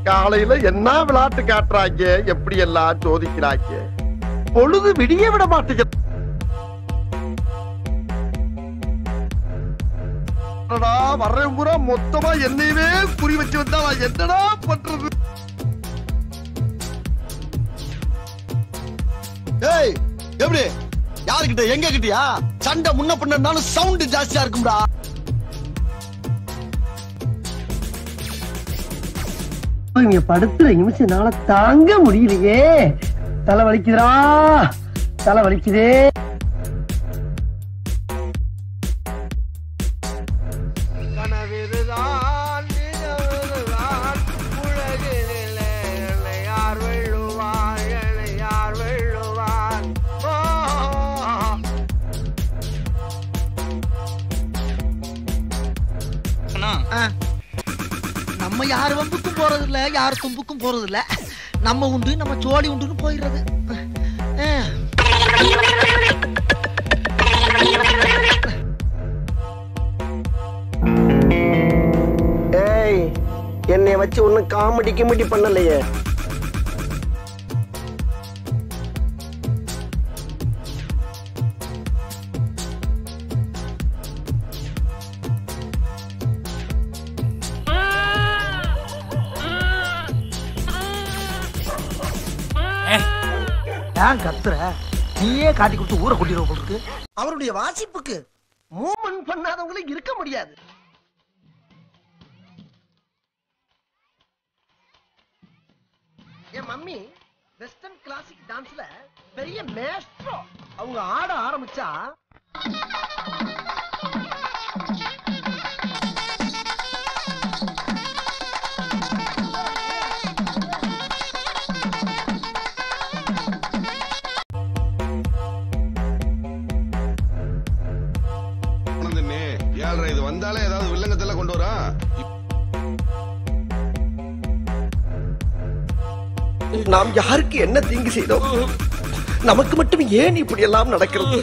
காலையில என்ன விளையாட்டு காட்டுறாங்க எப்படி எல்லாம் சோதிக்கிறாங்க பொழுது விடிய விட மாட்டேங்குது அடடா, வர்றேன் பூரா மொத்தமா என்னையவே குறி வச்சு வந்தா நான் என்னடா பண்றது ஏய் எப்படி யாருக்கிட்ட எங்க கிட்டயா சண்டை முன்ன பண்ணனாலும் சவுண்ட் ஜாஸ்தியா இருக்கும்டா இங்க படுத்துற நிமிஷம்னால தாங்க முடியலையே தலை வலிக்குதுடா தலை வலிக்குதே கனவிதுதான் நிஜமிதுதான் உலகினிலே என்னை யார் வெல்லுவான் என்னை யார் வெல்லுவான் ஓ, நம்ம யார் வம்புக்கும் போறது இல்ல யார் தும்புக்கும் போறது இல்ல நம்ம உண்டு நம்ம சோழி உண்டுன்னு போயிடுறது அஹ். ஏய் என்னைய வச்சு ஒன்னும் காமெடி கிமெடி பண்ணலையே ஏன் கத்துற நீயே காட்டி கொடுத்து ஊரை கொட்டிடுவோம் போல இருக்கு அவருடைய வாசிப்புக்கு மூமெண்ட் பண்ணாதவங்களும் இருக்க முடியாது என் மம்மி வெஸ்டர்ன் கிளாசிக் டான்ஸ்ல பெரிய மேஸ்ட்ரோ அவங்க ஆட ஆரம்பிச்சா ஆனந்தண்ணே ஏழ்ரை இது வந்தாலே ஏதாவது வில்லங்கத்தெல்லாம் கொண்டு வரா நாம் யாருக்கு என்ன தீங்கு செய்தோம் நமக்கு மட்டும் ஏன் இப்படி எல்லாம் நடக்கிறது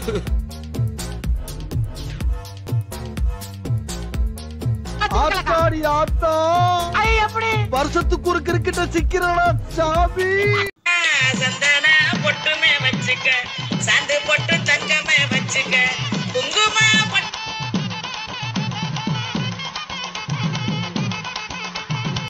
ஆத்தாடி ஆத்தா வருஷத்துக்கு ஒரு கிரிக்கெட்ட சிக்கிறா சாமி சந்தன பொட்டுமே வச்சுக்க